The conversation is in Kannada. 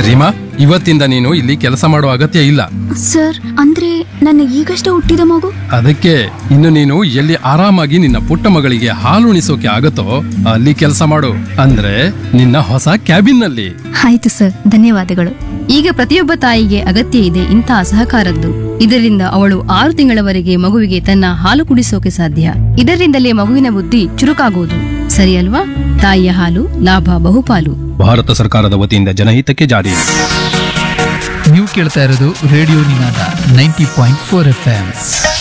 ರೀಮಾ ಇವತ್ತಿಂದ ನೀನು ಇಲ್ಲಿ ಕೆಲಸ ಮಾಡೋ ಅಗತ್ಯ ಇಲ್ಲ ಸರ್ ಅಂದ್ರೆ ನನ್ನ ಈಗಷ್ಟೇ ಹುಟ್ಟಿದ ಮಗು ಅದಕ್ಕೆ ಇನ್ನು ನೀನು ಎಲ್ಲಿ ಆರಾಮಾಗಿ ನಿನ್ನ ಪುಟ್ಟ ಮಗಳಿಗೆ ಹಾಲುಣಿಸೋಕೆ ಆಗತ್ತೋ ಅಲ್ಲಿ ಕೆಲಸ ಮಾಡು ಅಂದ್ರೆ ನಿನ್ನ ಹೊಸ ಕ್ಯಾಬಿನ್ ನಲ್ಲಿ ಆಯ್ತು ಸರ್ ಧನ್ಯವಾದಗಳು ಈಗ ಪ್ರತಿಯೊಬ್ಬ ತಾಯಿಗೆ ಅಗತ್ಯ ಇದೆ ಇಂತಹ ಸಹಕಾರದ್ದು ಇದರಿಂದ ಅವಳು ಆರು ತಿಂಗಳವರೆಗೆ ಮಗುವಿಗೆ ತನ್ನ ಹಾಲು ಕುಡಿಸೋಕೆ ಸಾಧ್ಯ ಇದರಿಂದಲೇ ಮಗುವಿನ ಬುದ್ಧಿ ಚುರುಕಾಗುವುದು ಸರಿ ಅಲ್ವಾ ತಾಯಿಯ ಹಾಲು ಲಾಭ ಬಹುಪಾಲು ಭಾರತ ಸರ್ಕಾರದ ವತಿಯಿಂದ ಜನಹಿತಕ್ಕೆ ಜಾರಿ ನೀವು ಕೇಳ್ತಾ ಇರೋದು radio Ninaada ninety point four F M